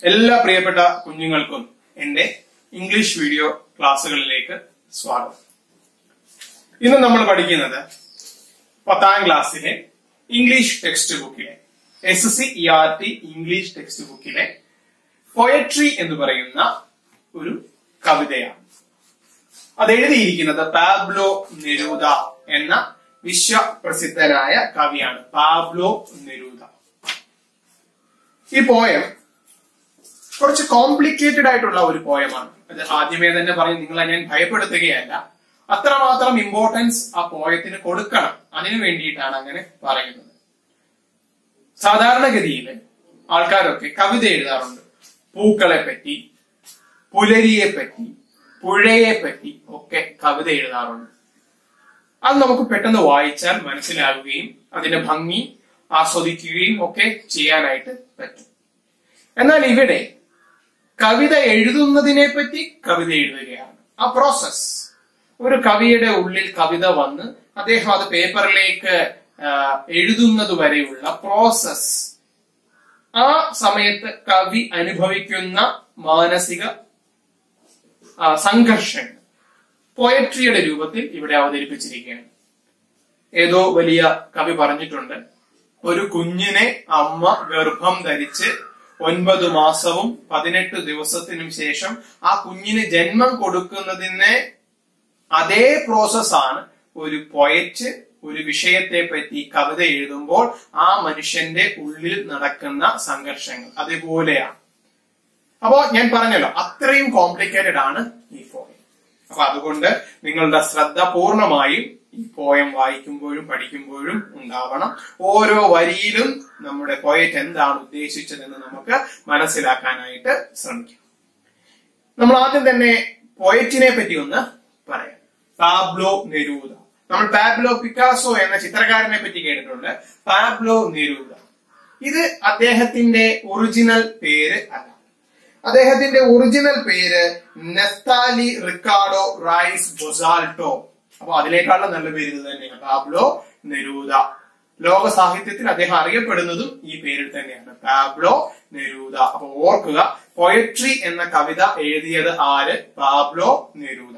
എല്ലാ പ്രിയപ്പെട്ട കുഞ്ഞുങ്ങൾക്കും എന്റെ ഇംഗ്ലീഷ് വീഡിയോ ക്ലാസ്സുകളിലേക്ക് സ്വാഗതം ഇന്ന് നമ്മൾ പഠിക്കുന്നത് പത്താം ക്ലാസ്സിലെ ഇംഗ്ലീഷ് ടെക്സ്റ്റ് ബുക്കിലെ S C E R T English text ബുക്കിലെ പൊയട്രി എന്ന് പറയുന്ന ഒരു കവിതയാണ് അത് എഴുതിയിരിക്കുന്നത് പാബ്ലോ നെരൂദ എന്ന വിശ്വപ്രസിദ്ധനായ കവിയാണ് പാബ്ലോ നെരൂദ ഈ പോയം കുറച്ച് കോംപ്ലിക്കേറ്റഡ് ആയിട്ടുള്ള ഒരു പോയമാണ് അത് ആദ്യമേ തന്നെ പറയും നിങ്ങളെ ഞാൻ ഭയപ്പെടുത്തുകയല്ല അത്രമാത്രം ഇമ്പോർട്ടൻസ് ആ പോയത്തിന് കൊടുക്കണം അതിനു വേണ്ടിയിട്ടാണ് അങ്ങനെ പറയുന്നത് സാധാരണഗതിയിൽ ആൾക്കാരൊക്കെ കവിത എഴുതാറുണ്ട് പൂക്കളെ പറ്റി പുലരിയെ പറ്റി പുഴയെ പറ്റി ഒക്കെ കവിത എഴുതാറുണ്ട് അത് നമുക്ക് പെട്ടെന്ന് വായിച്ചാൽ മനസ്സിലാവുകയും അതിന്റെ ഭംഗി ആസ്വദിക്കുകയും ഒക്കെ ചെയ്യാനായിട്ട് പറ്റും എന്നാൽ ഇവിടെ കവിത എഴുതുന്നതിനെ പറ്റി കവിത എഴുതുകയാണ് ആ പ്രോസസ് ഒരു കവിയുടെ ഉള്ളിൽ കവിത വന്ന് അദ്ദേഹം അത് പേപ്പറിലേക്ക് എഴുതുന്നത് വരെയുള്ള പ്രോസസ് ആ സമയത്ത് കവി അനുഭവിക്കുന്ന മാനസിക സംഘർഷങ്ങൾ പോയട്രിയുടെ രൂപത്തിൽ ഇവിടെ അവതരിപ്പിച്ചിരിക്കുകയാണ് ഏതോ വലിയ കവി പറഞ്ഞിട്ടുണ്ട് ഒരു കുഞ്ഞിനെ അമ്മ ഗർഭം ധരിച്ച് ഒൻപത് മാസവും പതിനെട്ട് ദിവസത്തിനും ശേഷം ആ കുഞ്ഞിന് ജന്മം കൊടുക്കുന്നതിന് അതേ പ്രോസസ്സാണ് ഒരു പൊയറ്റ് ഒരു വിഷയത്തെ പറ്റി കവിത എഴുതുമ്പോൾ ആ മനുഷ്യന്റെ ഉള്ളിൽ നടക്കുന്ന സംഘർഷങ്ങൾ അതേപോലെയാണ് അപ്പോ ഞാൻ പറഞ്ഞല്ലോ അത്രയും കോംപ്ലിക്കേറ്റഡ് ആണ് ഈ പോയം അപ്പൊ അതുകൊണ്ട് നിങ്ങളുടെ ശ്രദ്ധ പൂർണ്ണമായും ഈ പോയം വായിക്കുമ്പോഴും പഠിക്കുമ്പോഴും ഉണ്ടാവണം ഓരോ വരിയിലും നമ്മുടെ പോയറ്റ് എന്താണ് ഉദ്ദേശിച്ചതെന്ന് നമുക്ക് മനസ്സിലാക്കാനായിട്ട് ശ്രമിക്കാം നമ്മൾ ആദ്യം തന്നെ പോയറ്റിനെ പറ്റി ഒന്ന് പറയാം പാബ്ലോ നെരൂദ നമ്മൾ പാബ്ലോ പിക്കാസോ എന്ന ചിത്രകാരനെ പറ്റി കേട്ടിട്ടുണ്ട് പാബ്ലോ നെരൂദ ഇത് അദ്ദേഹത്തിന്റെ ഒറിജിനൽ പേര് അല്ല അദ്ദേഹത്തിന്റെ ഒറിജിനൽ പേര് നെസ്താലി റിക്കാർഡോ റൈസ് ബൊസാൾട്ടോ അപ്പൊ അതിനേക്കാളും നല്ല പേര് ഇത് തന്നെയാണ് പാബ്ലോ നെരൂദ ലോക സാഹിത്യത്തിൽ അദ്ദേഹം അറിയപ്പെടുന്നതും ഈ പേരിൽ തന്നെയാണ് പാബ്ലോ നെരൂദ അപ്പൊ ഓർക്കുക പൊയട്രി എന്ന കവിത എഴുതിയത് ആര് Pablo Neruda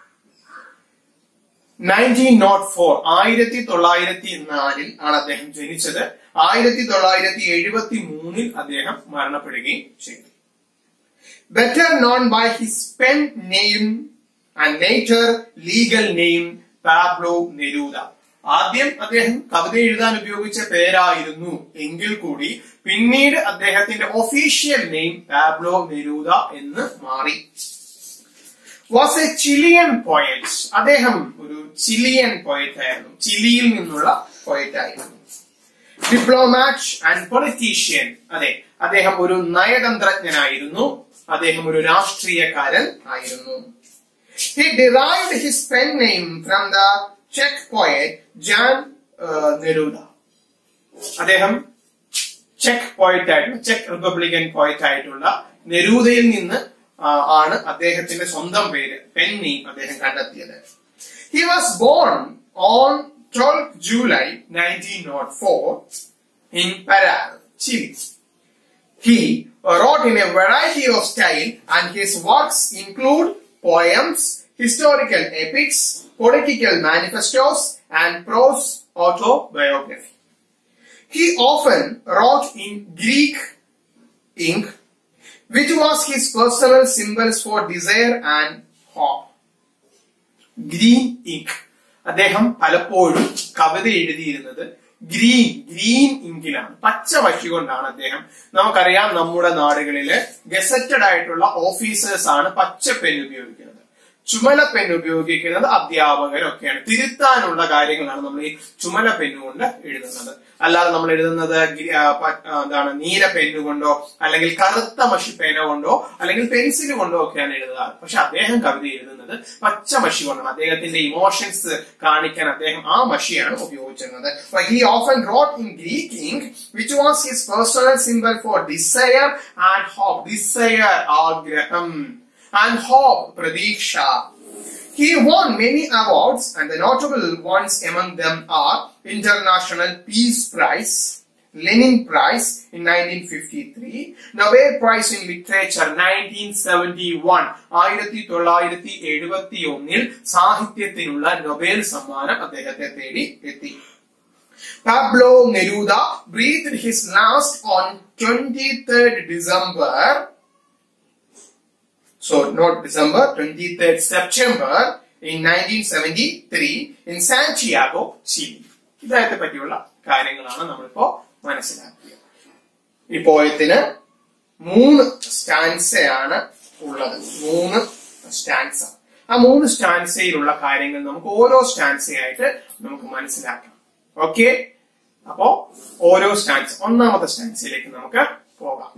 nineteen nought four ആയിരത്തി തൊള്ളായിരത്തി നാലിൽ ആണ് അദ്ദേഹം ജനിച്ചത് ആയിരത്തി തൊള്ളായിരത്തി എഴുപത്തി മൂന്നിൽ അദ്ദേഹം മരണപ്പെടുകയും ചെയ്തു better known by his pen name and later legal name Pablo Neruda ആദ്യം അദ്ദേഹം കവിത എഴുതാൻ ഉപയോഗിച്ച പേരായിരുന്നു എങ്കിൽ കൂടി പിന്നീട് അദ്ദേഹത്തിന്റെ ഒഫീഷ്യൽ നെയിം പാബ്ലോ നെരൂദ എന്ന് മാറി വാസ് എ ചിലിയൻ പോയറ്റ് അദ്ദേഹം ഒരു ചിലിയൻ പോയറ്റ് ആയിരുന്നു ചിലിയിൽ നിന്നുള്ള പോയറ്റ് ആയിരുന്നു ഡിപ്ലോമാറ്റ് ആൻഡ് പൊളിറ്റീഷ്യൻ അതെ അദ്ദേഹം ഒരു നയതന്ത്രജ്ഞനായിരുന്നു അദ്ദേഹം ഒരു രാഷ്ട്രീയക്കാരൻ ആയിരുന്നു he derived his pen name from the ചെക്ക് പോയറ്റ് ജാൻ നെരൂദ അദ്ദേഹം ചെക്ക് പോയറ്റ് ആയിട്ടുള്ള ചെക്ക് റിപ്പബ്ലിക്കൻ പോയറ്റ് ആയിട്ടുള്ള നെരൂദയിൽ നിന്ന് ആണ് അദ്ദേഹത്തിന്റെ സ്വന്തം പേര് പെൻ നെയിം അദ്ദേഹം കണ്ടെത്തിയത് he was born on 12 July 1904 in Parral, Chile. He wrote in a variety of style and his works include poems, historical epics, political manifestos and prose autobiography. He often wrote in Greek ink, which was his personal symbols for desire and hope. Green ink. അദ്ദേഹം പലപ്പോഴും കവിത എഴുതിയിരുന്നത് green green ഇങ്കിലാണ് പച്ച വശി കൊണ്ടാണ് അദ്ദേഹം നമുക്കറിയാം നമ്മുടെ നാടുകളില് gazetted ആയിട്ടുള്ള officers ആണ് പച്ച പെൻ ഉപയോഗിക്കുന്നത് ചുമല പെൻ ഉപയോഗിക്കുന്നത് അധ്യാപകരൊക്കെയാണ് തിരുത്താനുള്ള കാര്യങ്ങളാണ് നമ്മൾ ഈ ചുമല പെന്നുകൊണ്ട് എഴുതുന്നത് അല്ലാതെ നമ്മൾ എഴുതുന്നത് എന്താണ് നീല പെന്നുകൊണ്ടോ അല്ലെങ്കിൽ കറുത്ത മഷി പേന കൊണ്ടോ അല്ലെങ്കിൽ പെൻസിൽ കൊണ്ടോ ഒക്കെയാണ് എഴുതാറ് പക്ഷെ അദ്ദേഹം കവിത എഴുതുന്നത് പച്ച മഷി കൊണ്ടാണ് അദ്ദേഹത്തിന്റെ ഇമോഷൻസ് കാണിക്കാൻ അദ്ദേഹം ആ മഷിയാണ് ഉപയോഗിച്ചിരുന്നത് he often wrote in Greek ink which was his personal symbol for desire and hope desire ആഗ്രഹം and hope, Pradiksha. He won many awards and the notable ones among them are International Peace Prize, Lenin Prize in 1953, Nobel Prize in Literature 1971, ആയിരത്തി തൊള്ളായിരത്തി എഴുപത്തി ഒന്നിൽ സാഹിത്യത്തിനുള്ള Nobel സമ്മാനം അദ്ദേഹത്തെ തേടി എത്തി Pablo Neruda breathed his last on 23rd December so not December, 23rd September in 1973 in Santiago, Chile. ഇദ്ദേഹത്തെ പറ്റിയുള്ള കാര്യങ്ങളാണ് നമ്മളിപ്പോ മനസ്സിലാക്കിയത് ഈ പോയത്തിന് മൂന്ന് സ്റ്റാൻസയാണ് ഉള്ളത് മൂന്ന് സ്റ്റാൻസ ആ മൂന്ന് സ്റ്റാൻസയിലുള്ള കാര്യങ്ങൾ നമുക്ക് ഓരോ സ്റ്റാൻസയായിട്ട് നമുക്ക് മനസ്സിലാക്കാം ഓക്കെ അപ്പോ ഓരോ സ്റ്റാൻസ് ഒന്നാമത്തെ സ്റ്റാൻസയിലേക്ക് നമുക്ക് പോകാം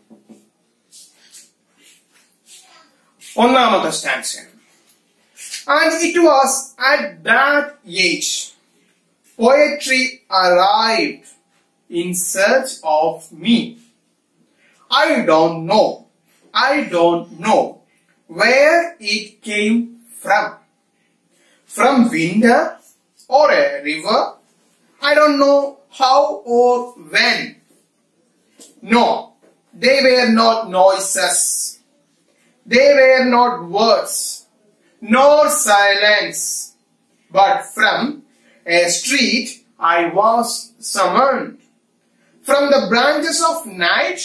ഒന്നാമത്തെ stanza And it was at that age poetry arrived in search of me. I don't know. I don't know where it came from. From winter or a river. I don't know how or when. No, they were not noises. They were not words, nor silence, but from a street I was summoned. From the branches of night,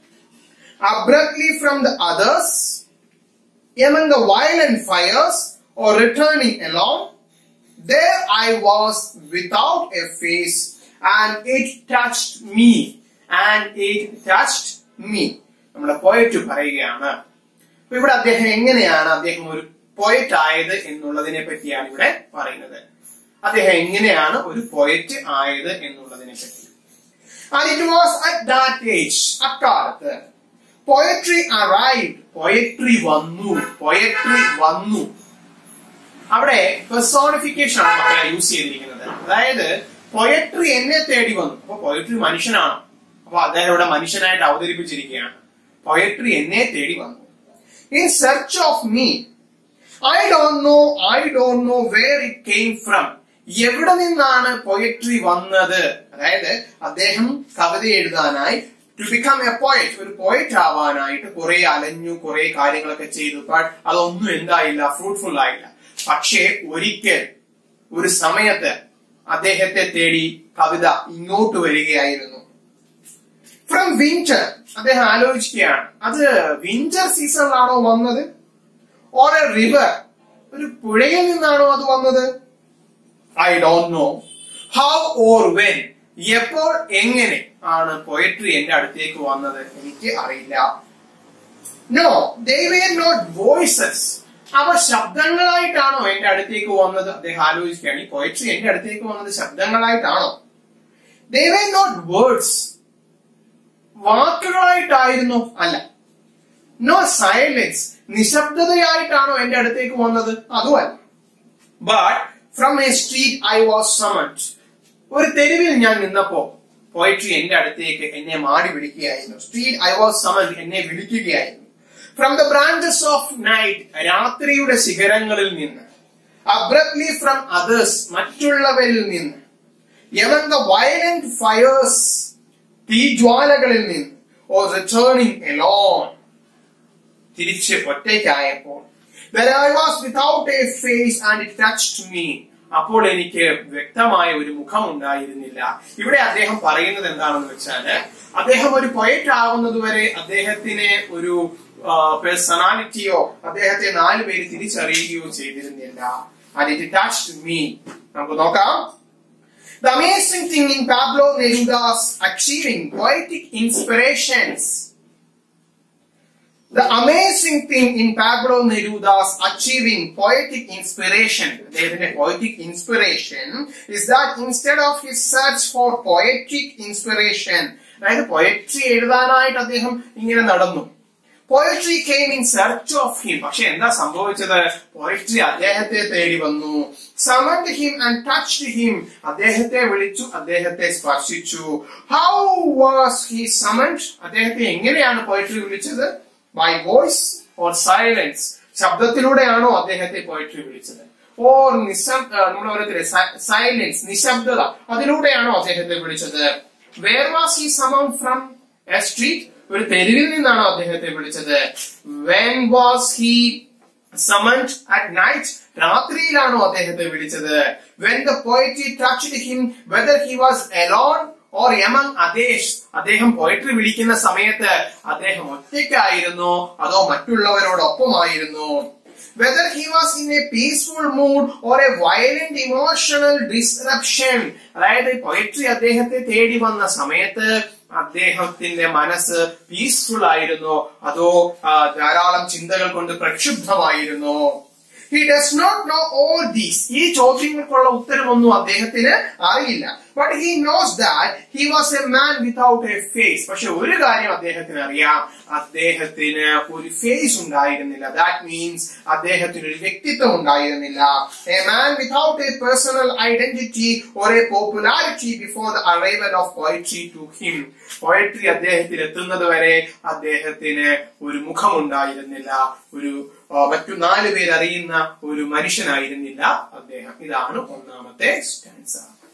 abruptly from the others, among the violent fires, or returning alone, there I was without a face, and it touched me, and it touched me. നമ്മുടെ poet പറയുകയാണ് അപ്പൊ ഇവിടെ അദ്ദേഹം എങ്ങനെയാണ് അദ്ദേഹം ഒരു poet ആയത് എന്നുള്ളതിനെ പറ്റിയാണ് ഇവിടെ പറയുന്നത് അദ്ദേഹം എങ്ങനെയാണ് ഒരു പോയറ്റ് ആയത് എന്നുള്ളതിനെ പറ്റി And it was at that age, അക്കാലത്ത് പോയട്രി അറൈവ്ഡ് പോയട്രി വന്നു പോയട്രി വന്നു അവിടെ പെർസോണിഫിക്കേഷൻ ആണ് മക്കളെ യൂസ് ചെയ്തിരിക്കുന്നത് അതായത് പൊയട്രി എന്നെ തേടി വന്നു അപ്പൊ പൊയട്രി മനുഷ്യനാണ് അപ്പൊ അദ്ദേഹം ഇവിടെ മനുഷ്യനായിട്ട് അവതരിപ്പിച്ചിരിക്കുകയാണ് പൊയട്രി എന്നെ തേടി വന്നു in search of me I don't know I don't know where it came from എവിടെ നിന്നാണ് പൊയട്രി വന്നത് അതായത് അദ്ദേഹം കവിത എഴുതാനായി ടു ബിക്കം എ പോയറ്റ് ഒരു പോയറ്റ് ആവാനായിട്ട് കുറെ അലഞ്ഞു കുറെ കാര്യങ്ങളൊക്കെ ചെയ്തു ബട്ട് അതൊന്നും എന്തായില്ല ഫ്രൂട്ട്ഫുൾ ആയില്ല പക്ഷേ ഒരിക്കൽ ഒരു സമയത്ത് അദ്ദേഹത്തെ തേടി കവിത ഇങ്ങോട്ട് വരികയായിരുന്നു ഫ്രം വിന്റർ അദ്ദേഹം ആലോചിക്കുകയാണ് അത് വിന്റർ സീസണിലാണോ വന്നത് ഓർ എ റിവർ ഒരു പുഴയിൽ നിന്നാണോ അത് വന്നത് I don't know how or when എപ്പോൾ എങ്ങനെ ആണ് പോയട്രി എന്റെ അടുത്തേക്ക് വന്നത് എനിക്ക് അറിയില്ല no they were not voices അവ ശബ്ദങ്ങളായിട്ടാണോ എന്റെ അടുത്തേക്ക് വന്നത് അദ്ദേഹം ആലോചിക്കുകയാണ് ഈ പോയട്രി എന്റെ അടുത്തേക്ക് വന്നത് ശബ്ദങ്ങളായിട്ടാണോ ദേ വേർ നോട്ട് വേർഡ്സ് വാക്കുകളായിട്ടായിരുന്നു അല്ല നോ സൈലൻസ് നിശബ്ദതയായിട്ടാണോ എന്റെ അടുത്തേക്ക് വന്നത് അതുമല്ല but from a street I was summoned ഒരു തെരുവിൽ ഞാൻ നിന്നപ്പോ പോയട്രി എന്റെ അടുത്തേക്ക് എന്നെ മാടി വിളിക്കുകയായിരുന്നു സ്ട്രീറ്റ് ഐ വാസ് സമൺ എന്നെ വിളിക്കുകയായിരുന്നു from the branches of night രാത്രിയുടെ ശിഖരങ്ങളിൽ നിന്ന് അബ്രപ്ലി ഫ്രം അതേഴ്സ് മറ്റുള്ളവരിൽ നിന്ന് എവൻ ദ വയലന്റ് ഫയേഴ്സ് തീജ്വാലകളിൽ നിന്ന് ഓ റിട്ടേണിംഗ് എലോൺ തിരിച്ച് ഒറ്റയ്ക്കായപ്പോൾ That I was without a face and it touched me. അപ്പോൾ എനിക്ക് വ്യക്തമായ ഒരു മുഖം ഉണ്ടായിരുന്നില്ല ഇവിടെ അദ്ദേഹം പറയുന്നത് എന്താണെന്ന് വെച്ചാല് അദ്ദേഹം ഒരു പൊയറ്റ് ആവുന്നത് വരെ അദ്ദേഹത്തിന് ഒരു പേഴ്സണാലിറ്റിയോ അദ്ദേഹത്തെ നാല് പേര് തിരിച്ചറിയുകയോ ചെയ്തിരുന്നില്ല ആൻഡ് ഇറ്റ് ടച്ച്ഡ് മീ നമുക്ക് നോക്കാം The amazing thing in Pablo Neruda's achieving poetic inspirations The amazing thing in Pablo Neruda's achieving poetic inspiration, അദ്ദേഹത്തിന്റെ poetic inspiration, is that instead of his search for poetic inspiration, അതായത് poetry എഴുതാനായിട്ട് അദ്ദേഹം ഇങ്ങനെ നടന്നു poetry came in search of him പക്ഷെ എന്താ സംഭവിച്ചത് poetry അദ്ദേഹത്തെ തേടി വന്നു summoned him and touched him അദ്ദേഹത്തെ വിളിച്ചു അദ്ദേഹത്തെ സ്പർശിച്ചു ഹൗ വാസ് ഹി സമണ്ട് അദ്ദേഹത്തെ എങ്ങനെയാണ് പോയട്രി വിളിച്ചത് ബൈ വോയിസ് ഓർ സൈലൻസ് ശബ്ദത്തിലൂടെയാണോ അദ്ദേഹത്തെ പോയട്രി വിളിച്ചത് ഓർ നിശബ് നമ്മൾ പറയത്തില്ലേ സൈലൻസ് നിശബ്ദത അതിലൂടെയാണോ അദ്ദേഹത്തെ വിളിച്ചത് where was he summon from a street ഒരു തെരുവിൽ നിന്നാണോ അദ്ദേഹത്തെ വിളിച്ചത് when was he summoned at night രാത്രിയിലാണോ അദ്ദേഹത്തെ വിളിച്ചത് when the poetry touched him whether he was alone or among others അദ്ദേഹം പോയട്രി വിളിക്കുന്ന സമയത്ത് അദ്ദേഹം ഒറ്റയ്ക്കായിരുന്നോ അതോ മറ്റുള്ളവരോടൊപ്പമായിരുന്നു whether he was in a peaceful mood or a violent emotional disruption അതായത് പോയട്രി അദ്ദേഹത്തെ തേടി വന്ന സമയത്ത് അദ്ദേഹത്തിന്റെ മനസ്സ് പീസ്ഫുൾ ആയിരുന്നോ അതോ ആ, ധാരാളം ചിന്തകൾ കൊണ്ട് പ്രക്ഷുബ്ധമായിരുന്നോ he does not know all these ഈ ചോദ്യങ്ങൾക്കുള്ള ഉത്തരമൊന്നും അദ്ദേഹത്തിന് അറിയില്ല but he knows that he was a man without a face പക്ഷെ ഒരു കാര്യം അദ്ദേഹത്തിന് അറിയാം അദ്ദേഹത്തിന് ഒരു ഫേസ് ഉണ്ടായിരുന്നില്ല ദാറ്റ് മീൻസ് അദ്ദേഹത്തിന് ഒരു വ്യക്തിത്വം ഉണ്ടായിരുന്നില്ല a man without a personal identity or a popularity before the arrival of poetry to him poetry അദ്ദേഹത്തിൽ എത്തുന്നത് വരെ അദ്ദേഹത്തിന് ഒരു മുഖമുണ്ടായിരുന്നില്ല ഒരു ആ, മറ്റു നാല് പേര് അറിയുന്ന ഒരു മനുഷ്യനായിരുന്നില്ല അദ്ദേഹം ഇതാണ് ഒന്നാമത്തെ സ്റ്റാൻസ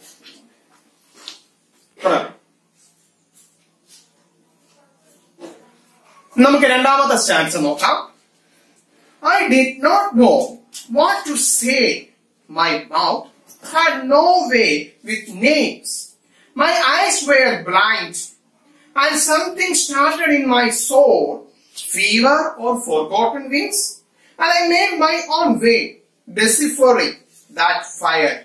നമുക്ക് രണ്ടാമത്തെ സ്റ്റാൻസ് നോക്കാം I did not know what to say. My mouth had no way with names. My eyes were blind, and something started in my soul, fever or forgotten wings, and I made my own way, deciphering that fire.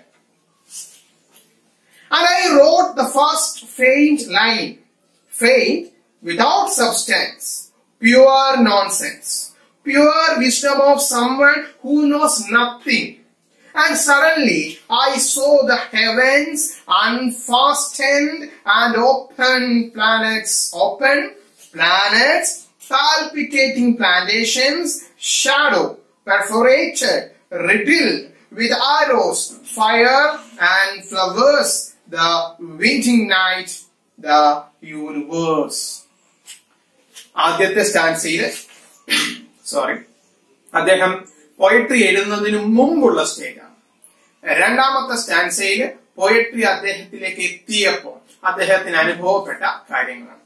And I wrote the first faint line, faint without substance, pure nonsense, pure wisdom of someone who knows nothing. And suddenly I saw the heavens unfastened and open planets, open planets, palpitating plantations, shadow, perforated, riddled with arrows, fire and flowers, the winting night, the universe. ആദ്യത്തെ സ്റ്റാൻസിയിൽ sorry അദ്ദേഹം poetry എഴുതുന്നതിന് മുമ്പുള്ള സ്റ്റേജാണ് രണ്ടാമത്തെ സ്റ്റാൻസയിൽ poetry അദ്ദേഹത്തിലേക്ക് എത്തിയപ്പോൾ അദ്ദേഹത്തിന് അനുഭവപ്പെട്ട കാര്യങ്ങളാണ്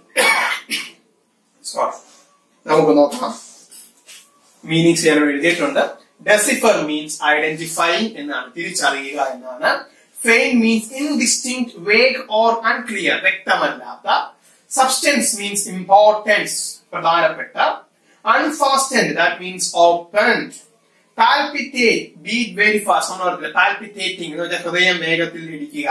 സോറി നമുക്ക് നോക്കാം മീനിങ്സ് ഞാൻ എഴുതിയിട്ടുണ്ട് ഡെസിഫർ മീൻസ് ഐഡന്റിഫൈങ് എന്നാണ് തിരിച്ചറിയുക എന്നാണ് faint means indistinct vague or unclear വ്യക്തമല്ലാത്ത സബ്സ്റ്റൻസ് മീൻസ് ഇമ്പോർട്ടൻസ് പ്രധാനപ്പെട്ട unfastened that means opened palpitate beat very fast നമ്മൾ പറഞ്ഞില്ല പാൽപിറ്റേറ്റിംഗ് എന്ന് വെച്ചാൽ ഹൃദയം വേഗത്തിൽ ഇടിക്കുക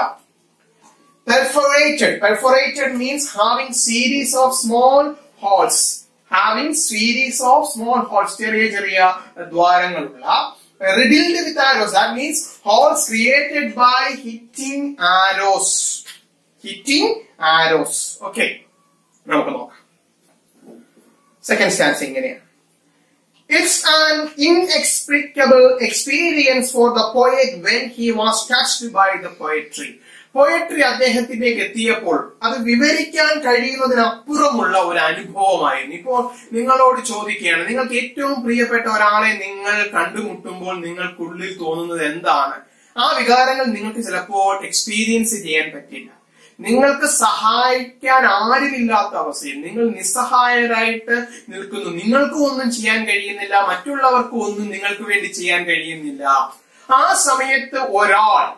perforated perforated means having series of small holes having series of small holes ചെറിയ ചെറിയ ദ്വാരങ്ങളുള്ള riddled with arrows that means holes created by hitting arrows hitting arrows okay നമുക്ക് നോക്കാം സെക്കൻഡ് സ്റ്റാൻസ് ഇങ്ങനെയാണ് It's an inexplicable experience for the poet when he was touched by the poetry. Poetry അദ്ദേഹത്തിലേക്ക് എത്തിയപ്പോൾ അത് വിവരിക്കാൻ കഴിയുന്നതിനപ്പുറമുള്ള ഒരു അനുഭവമായിരുന്നു ഇപ്പോൾ നിങ്ങളോട് ചോദിക്കുകയാണ് നിങ്ങൾക്ക് ഏറ്റവും പ്രിയപ്പെട്ട ഒരാളെ നിങ്ങൾ കണ്ടുമുട്ടുമ്പോൾ നിങ്ങൾക്കുള്ളിൽ തോന്നുന്നത് എന്താണ് ആ വികാരങ്ങൾ നിങ്ങൾക്ക് ചിലപ്പോൾ എക്സ്പീരിയൻസ് ചെയ്യാൻ പറ്റില്ല നിങ്ങൾക്ക് സഹായിക്കാൻ ആരുമില്ലാത്ത അവസ്ഥയിൽ നിങ്ങൾ നിസ്സഹായരായിട്ട് നിൽക്കുന്നു നിങ്ങൾക്കും ഒന്നും ചെയ്യാൻ കഴിയുന്നില്ല മറ്റുള്ളവർക്കും ഒന്നും നിങ്ങൾക്ക് വേണ്ടി ചെയ്യാൻ കഴിയുന്നില്ല ആ സമയത്ത് ഒരാൾ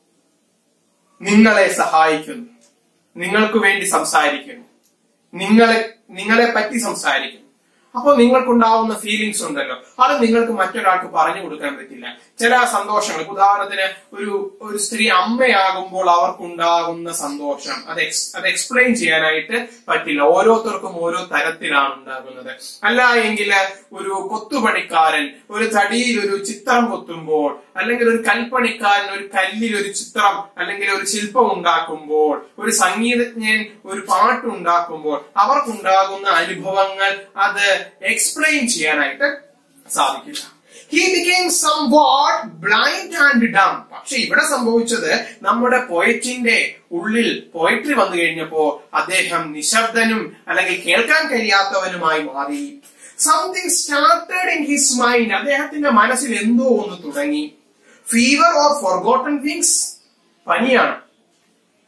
നിങ്ങളെ സഹായിക്കുന്നു നിങ്ങൾക്ക് വേണ്ടി സംസാരിക്കുന്നു നിങ്ങളെ നിങ്ങളെ പറ്റി സംസാരിക്കുന്നു അപ്പോൾ നിങ്ങൾക്കുണ്ടാവുന്ന ഫീലിങ്സ് ഉണ്ടല്ലോ അത് നിങ്ങൾക്ക് മറ്റൊരാൾക്ക് പറഞ്ഞു കൊടുക്കാൻ പറ്റില്ല ചില സന്തോഷങ്ങൾ ഉദാഹരണത്തിന് ഒരു ഒരു സ്ത്രീ അമ്മയാകുമ്പോൾ അവർക്കുണ്ടാകുന്ന സന്തോഷം അത് എക്സ് അത് എക്സ്പ്ലെയിൻ ചെയ്യാനായിട്ട് പറ്റില്ല ഓരോരുത്തർക്കും ഓരോ തരത്തിലാണ് ഉണ്ടാകുന്നത് അല്ല എങ്കിൽ ഒരു കൊത്തുപണിക്കാരൻ ഒരു തടിയിൽ ഒരു ചിത്രം കൊത്തുമ്പോൾ അല്ലെങ്കിൽ ഒരു കൽപ്പണിക്കാരൻ ഒരു കല്ലിൽ ഒരു ചിത്രം അല്ലെങ്കിൽ ഒരു ശില്പം ഉണ്ടാക്കുമ്പോൾ ഒരു സംഗീതജ്ഞൻ ഒരു പാട്ട് ഉണ്ടാക്കുമ്പോൾ അവർക്കുണ്ടാകുന്ന അനുഭവങ്ങൾ അത് എക്സ്പ്ലെയിൻ ചെയ്യാനായിട്ട് സാധിക്കില്ല he became somewhat blind and dumb പക്ഷെ ഇവിടെ സംഭവിച്ചത് നമ്മുടെ പോയറ്റിന്റെ ഉള്ളിൽ പോയട്രി വന്നു കഴിഞ്ഞപ്പോ അദ്ദേഹം നിശബ്ദനും അല്ലെങ്കിൽ കേൾക്കാൻ കഴിയാത്തവനുമായി മാറി something started in his mind അദ്ദേഹത്തിന്റെ മനസ്സിൽ എന്തോ ഒന്ന് തുടങ്ങി ഫീവർ ഓർ ഫോർഗോട്ടൺ തിങ്സ് പനിയാണ്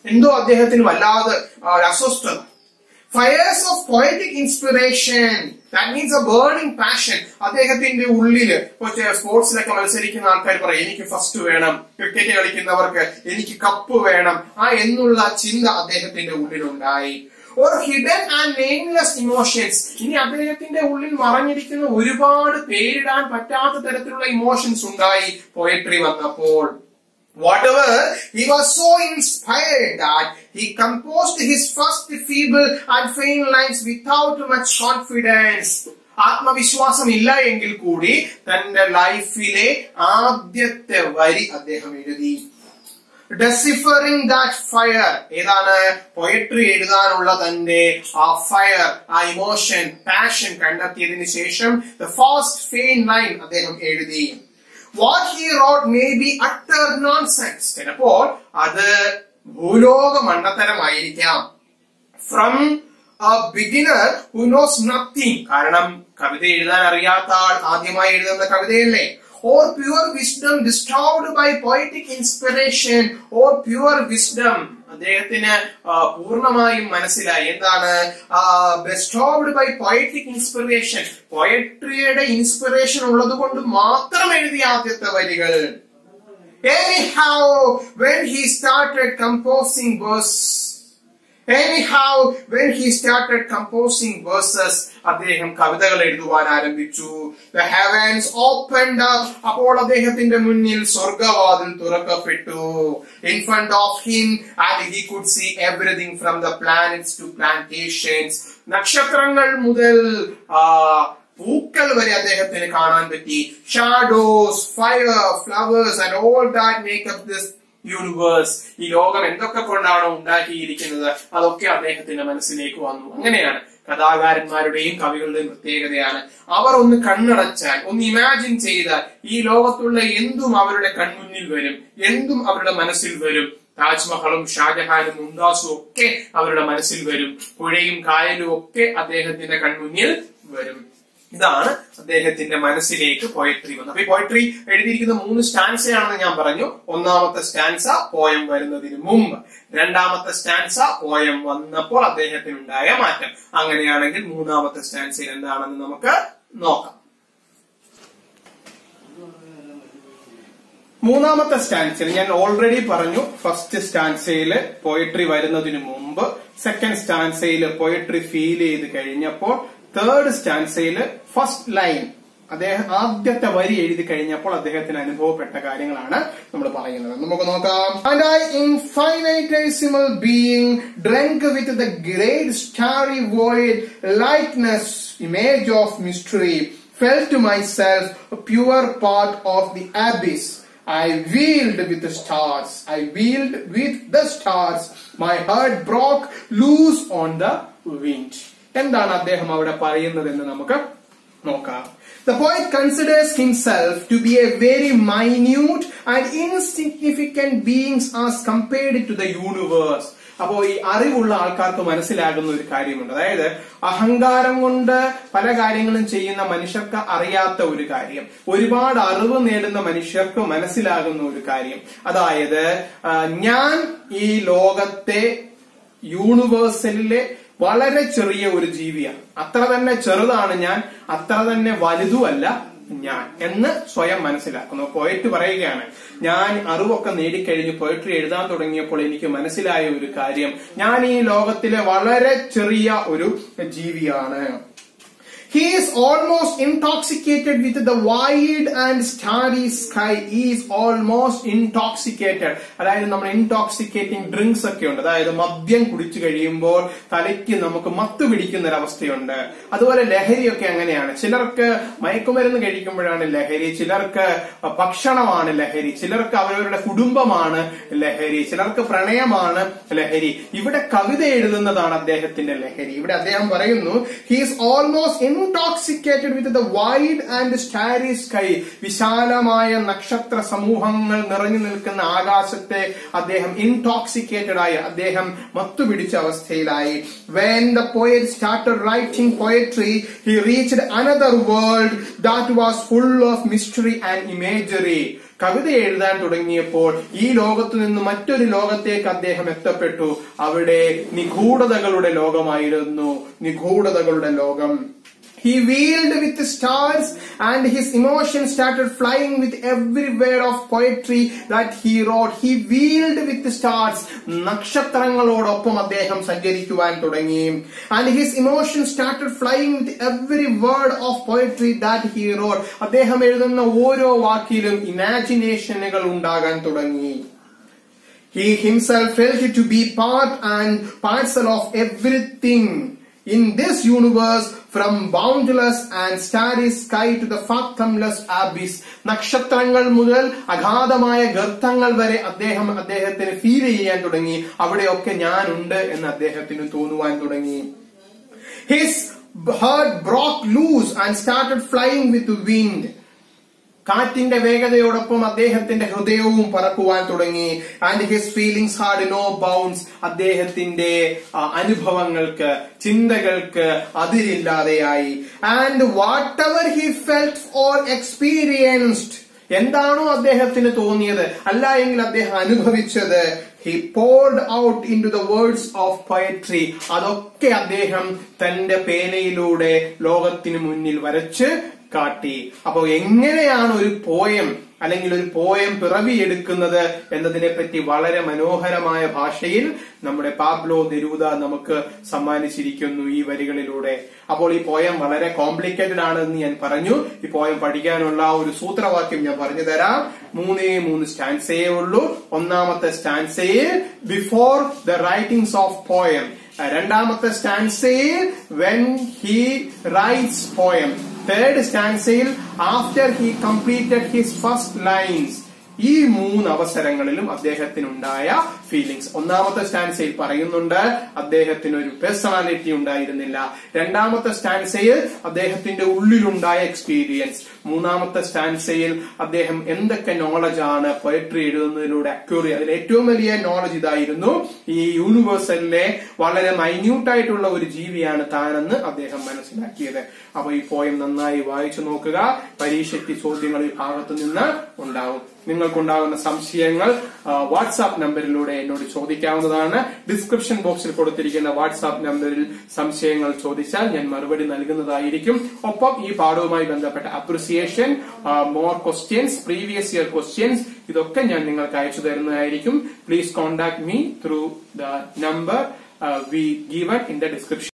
എന്തോ അദ്ദേഹത്തിന് വല്ലാതെ ആ, ഒരു അസ്വസ്ഥത fires of poetic inspiration that means a burning passion അദ്ദേഹത്തിന്റെ ഉള്ളില് ഇപ്പൊ സ്പോർട്സിലൊക്കെ മത്സരിക്കുന്ന ആൾക്കാർ പറയും എനിക്ക് ഫസ്റ്റ് വേണം ക്രിക്കറ്റ് കളിക്കുന്നവർക്ക് എനിക്ക് കപ്പ് വേണം ആ എന്നുള്ള ചിന്ത അദ്ദേഹത്തിന്റെ ഉള്ളിലുണ്ടായി or hidden and nameless emotions ഇനി അദ്ദേഹത്തിന്റെ ഉള്ളിൽ മറഞ്ഞിരിക്കുന്ന ഒരുപാട് പേരിടാൻ പറ്റാത്ത തരത്തിലുള്ള ഇമോഷൻസ് ഉണ്ടായി പോയട്രി വന്നപ്പോൾ Whatever, he was so inspired that he composed his first feeble and faint lines without much confidence. ആത്മവിശ്വാസം ഇല്ല എങ്കിൽ കൂടി തന്റെ ലൈഫിലെ ആദ്യത്തെ വരി അദ്ദേഹം എഴുതി ഡെസിഫറിംഗ് ദാറ്റ് ഫയർ ഏതാണ് പൊയട്രി എഴുതാനുള്ള തന്റെ ആ ഫയർ ആ ഇമോഷൻ പാഷൻ കണ്ടെത്തിയതിനു ശേഷം ദ ഫാസ്റ്റ് ഫെയിൻ ലൈൻ അദ്ദേഹം എഴുതി what he wrote may be utter nonsense ചിലപ്പോൾ അത് ഭൂലോക മണ്ടത്തരമായിരിക്കാം from beginner who knows nothing കാരണം കവിത എഴുതാൻ അറിയാത്ത ആൾ ആദ്യമായി എഴുതുന്ന കവിതയല്ലേ or pure wisdom disturbed by poetic inspiration or pure wisdom അദ്ദേഹത്തിന് ആ, പൂർണ്ണമായും മനസ്സിലായി എന്താണ് ബെസ്റ്റോബ്ഡ് ബൈ പോയറ്റിക് ഇൻസ്പിറേഷൻ പോയട്രിയുടെ ഇൻസ്പിറേഷൻ ഉള്ളത് കൊണ്ട് മാത്രം എഴുതിയ ആദ്യത്തെ വരികൾ Anyhow, when he started composing verse, anyhow, when he started composing verses, അദ്ദേഹം കവിതകൾ എഴുതുവാൻ ആരംഭിച്ചു The heavens opened up. അപ്പോൾ അദ്ദേഹത്തിന്റെ മുന്നിൽ സ്വർഗവാതിൽ തുറക്കപ്പെട്ടു In front of him, and he could see everything from the planets to plantations. നക്ഷത്രങ്ങൾ മുതൽ ആ, പൂക്കൾ വരെ അദ്ദേഹത്തിന് കാണാൻ പറ്റി shadows fire flowers and all that make up this universe ഈ ലോകം എന്തൊക്കെ കൊണ്ടാണോ ഉണ്ടാക്കിയിരിക്കുന്നത് അതൊക്കെ അദ്ദേഹത്തിന്റെ മനസ്സിലേക്ക് വന്നു അങ്ങനെയാണ് കഥാകാരന്മാരുടെയും കവികളുടെയും പ്രത്യേകതയാണ് അവർ ഒന്ന് കണ്ണടച്ചാൽ ഒന്ന് ഇമാജിൻ ചെയ്താൽ ഈ ലോകത്തുള്ള എന്തും അവരുടെ കൺമുന്നിൽ വരും എന്തും അവരുടെ മനസ്സിൽ വരും താജ്മഹലും ഷാജഹാനും മുംതാസും ഒക്കെ അവരുടെ മനസ്സിൽ വരും പുഴയും കായലും ഒക്കെ അദ്ദേഹത്തിന്റെ കൺമുന്നിൽ വരും ഇതാണ് അദ്ദേഹത്തിന്റെ മനസ്സിലേക്ക് പോയട്രി വന്നത് അപ്പൊ ഈ പോയട്രി എഴുതിയിരിക്കുന്ന മൂന്ന് സ്റ്റാൻസയാണെന്ന് ഞാൻ പറഞ്ഞു ഒന്നാമത്തെ സ്റ്റാൻസ പോയം വരുന്നതിന് മുമ്പ് രണ്ടാമത്തെ സ്റ്റാൻസ പോയം വന്നപ്പോൾ അദ്ദേഹത്തിനുണ്ടായ മാറ്റം അങ്ങനെയാണെങ്കിൽ മൂന്നാമത്തെ സ്റ്റാൻസയിൽ എന്താണെന്ന് നമുക്ക് നോക്കാം മൂന്നാമത്തെ സ്റ്റാൻസയിൽ ഞാൻ ഓൾറെഡി പറഞ്ഞു ഫസ്റ്റ് സ്റ്റാൻസയില് പോയട്രി വരുന്നതിന് മുമ്പ് സെക്കൻഡ് സ്റ്റാൻസയില് പോയട്രി ഫീൽ ചെയ്ത് കഴിഞ്ഞപ്പോൾ തേർഡ് സ്റ്റാൻസയില് ഫസ്റ്റ് ലൈൻ അദ്ദേഹം ആദ്യത്തെ വരി എഴുതി കഴിഞ്ഞപ്പോൾ അദ്ദേഹത്തിന് അനുഭവപ്പെട്ട കാര്യങ്ങളാണ് നമ്മൾ പറയുന്നത് നമുക്ക് നോക്കാം and I infinitesimal being drunk with the great starry void lightness image of mystery felt to myself a pure part of the abyss. I wheeled with the stars. I wheeled with the stars. My heart broke loose on the wind. എന്താണ് അദ്ദേഹം അവിടെ പറയുന്നതെന്ന് നമുക്ക് നോക്കാം The poet considers himself to be a very minute and insignificant being as compared to the universe. അപ്പോ ഈ അറിവുള്ള ആൾക്കാർക്ക് മനസ്സിലാകുന്ന ഒരു കാര്യമുണ്ട് അതായത് അഹങ്കാരം കൊണ്ട് പല കാര്യങ്ങളും ചെയ്യുന്ന മനുഷ്യർക്ക് അറിയാത്ത ഒരു കാര്യം ഒരുപാട് അറിവ് നേടുന്ന മനുഷ്യർക്ക് മനസ്സിലാകുന്ന ഒരു കാര്യം അതായത് ആ, ഞാൻ ഈ ലോകത്തെ യൂണിവേഴ്സലിലെ വളരെ ചെറിയ ഒരു ജീവിയാണ് അത്ര തന്നെ ചെറുതാണ് ഞാൻ അത്ര തന്നെ വലുതുമല്ല ഞാൻ എന്ന് സ്വയം മനസ്സിലാക്കുന്നു പോയറ്റ് പറയുകയാണ് ഞാൻ അറിവൊക്കെ നേടിക്കഴിഞ്ഞ് പോയട്രി എഴുതാൻ തുടങ്ങിയപ്പോൾ എനിക്ക് മനസ്സിലായ ഒരു കാര്യം ഞാൻ ഈ ലോകത്തിലെ വളരെ ചെറിയ ഒരു ജീവിയാണ് He is almost intoxicated with the wide and starry sky. He is almost intoxicated. അതായത് നമ്മൾ ഇൻടോക്സിക്കേറ്റിംഗ് ഡ്രിങ്ക്സ് ഒക്കെ ഉണ്ട് അതായത് മദ്യം കുടിച്ചു കഴിയുമ്പോൾ തലയ്ക്ക് നമുക്ക് മത്ത് പിടിക്കുന്ന ഒരു അവസ്ഥയുണ്ട് അതുപോലെ ലഹരിയൊക്കെ അങ്ങനെയാണ് ചിലർക്ക് മയക്കുമരുന്ന് കഴിക്കുമ്പോഴാണ് ലഹരി ചിലർക്ക് ഭക്ഷണമാണ് ലഹരി ചിലർക്ക് അവരവരുടെ കുടുംബമാണ് ലഹരി ചിലർക്ക് പ്രണയമാണ് ലഹരി ഇവിടെ കവിത എഴുതുന്നതാണ് അദ്ദേഹത്തിന്റെ ലഹരി ഇവിടെ അദ്ദേഹം പറയുന്നു he's almost intoxicated with the wide and starry sky വിശാലമായ നക്ഷത്ര സമൂഹങ്ങൾ നിറഞ്ഞു നിൽക്കുന്ന ആകാശത്തെ അദ്ദേഹം ഇൻടോക്സിക്കേറ്റഡ് ആയി അദ്ദേഹം മത്തുപിടിച്ച അവസ്ഥയിലായി when the poet started writing poetry he reached another world that was full of mystery and imagery കവിത എഴുതാൻ തുടങ്ങിയപ്പോൾ ഈ ലോകത്തു നിന്ന് മറ്റൊരു ലോകത്തേക്ക് അദ്ദേഹം എത്തപ്പെട്ടു അവിടെ നിഗൂഢതകളുടെ ലോകമായിരുന്നു നിഗൂഢതകളുടെ ലോകം He wheeled with the stars and his emotions started flying with every word of poetry that he wrote. He wheeled with the stars. നക്ഷത്രങ്ങളോടൊപ്പം അദ്ദേഹം സഞ്ചരിക്കുവാൻ തുടങ്ങി and his emotion started flying with every word of poetry that he wrote അദ്ദേഹം എഴുതുന്ന ഓരോ വാക്കിലും ഇമാജിനേഷനുകൾ ഉണ്ടാകാൻ തുടങ്ങി He himself felt it to be part and parcel of everything in this universe from boundless and starry sky to the fathomless abyss നക്ഷത്രങ്ങൾ മുതൽ അഗാധമായ ഗർത്തങ്ങൾ വരെ അദ്ദേഹം അദ്ദേഹത്തിന് ഫീൽ ചെയ്യാൻ തുടങ്ങി അവിടെയൊക്കെ ഞാനുണ്ട് എന്ന് അദ്ദേഹത്തിന് തോന്നുവാൻ തുടങ്ങി his heart broke loose and started flying with the wind കാറ്റിന്റെ വേഗതയോടൊപ്പം അദ്ദേഹത്തിന്റെ ഹൃദയവും പറക്കുവാൻ തുടങ്ങി and his feelings had no bounds അദ്ദേഹത്തിന്റെ ആ, അനുഭവങ്ങൾക്ക് ചിന്തകൾക്ക് അതിരില്ലാതെയായി and whatever he felt or experienced എന്താണോ അദ്ദേഹത്തിന് തോന്നിയത് അല്ല എങ്കിൽ അദ്ദേഹം അനുഭവിച്ചത് he poured out into the words of poetry അതൊക്കെ അദ്ദേഹം തന്റെ പേനയിലൂടെ ലോകത്തിന് മുന്നിൽ വരച്ച് കാട്ടി അപ്പോ എങ്ങനെയാണ് ഒരു പോയം അല്ലെങ്കിൽ ഒരു പോയം പിറവിയെടുക്കുന്നത് എന്നതിനെ പറ്റി വളരെ മനോഹരമായ ഭാഷയിൽ നമ്മുടെ പാബ്ലോ നെരൂദ നമുക്ക് സമ്മാനിച്ചിരിക്കുന്നു ഈ വരികളിലൂടെ അപ്പോൾ ഈ പോയം വളരെ കോംപ്ലിക്കേറ്റഡ് ആണ് എന്ന് ഞാൻ പറഞ്ഞു ഈ പോയം പഠിക്കാനുള്ള ഒരു സൂത്രവാക്യം ഞാൻ പറഞ്ഞു തരാം മൂന്നേ മൂന്ന് സ്റ്റാൻസേ ഉള്ളൂ ഒന്നാമത്തെ സ്റ്റാൻസയിൽ before the writings of poem രണ്ടാമത്തെ സ്റ്റാൻസയിൽ when he writes poem third സ്റ്റാൻസയിൽ after he completed his first lines ഈ മൂന്ന് അവസരങ്ങളിലും അദ്ദേഹത്തിനുണ്ടായ ഫീലിങ്സ് ഒന്നാമത്തെ സ്റ്റാൻസയിൽ പറയുന്നുണ്ട് അദ്ദേഹത്തിന് ഒരു പേഴ്സണാലിറ്റി ഉണ്ടായിരുന്നില്ല രണ്ടാമത്തെ സ്റ്റാൻസയിൽ അദ്ദേഹത്തിന്റെ ഉള്ളിലുണ്ടായ എക്സ്പീരിയൻസ് മൂന്നാമത്തെ സ്റ്റാൻസയിൽ അദ്ദേഹം എന്തൊക്കെ നോളജാണ് പോയട്രി എഴുതുന്നതിലൂടെ അക്യൂറി അതിൽ ഏറ്റവും വലിയ നോളജ് ഇതായിരുന്നു ഈ യൂണിവേഴ്സലിലെ വളരെ മൈന്യൂട്ട് ആയിട്ടുള്ള ഒരു ജീവിയാണ് താനെന്ന് അദ്ദേഹം മനസ്സിലാക്കിയത് അപ്പൊ ഈ പോയം നന്നായി വായിച്ചു നോക്കുക പരീക്ഷയ്ക്ക് ചോദ്യങ്ങൾ ഈ ഭാഗത്തു നിന്ന് ഉണ്ടാവും നിങ്ങൾക്കുണ്ടാകുന്ന സംശയങ്ങൾ ആ, വാട്സാപ്പ് നമ്പറിലൂടെ എന്നോട് ചോദിക്കാവുന്നതാണ് ഡിസ്ക്രിപ്ഷൻ ബോക്സിൽ കൊടുത്തിരിക്കുന്ന വാട്സാപ്പ് നമ്പറിൽ സംശയങ്ങൾ ചോദിച്ചാൽ ഞാൻ മറുപടി നൽകുന്നതായിരിക്കും ഒപ്പം ഈ പാഠവുമായി ബന്ധപ്പെട്ട appreciation more questions previous year questions ഇതൊക്കെ ഞാൻ നിങ്ങൾക്ക് അയച്ചു തരുന്നതായിരിക്കും please contact me through the number we given in the description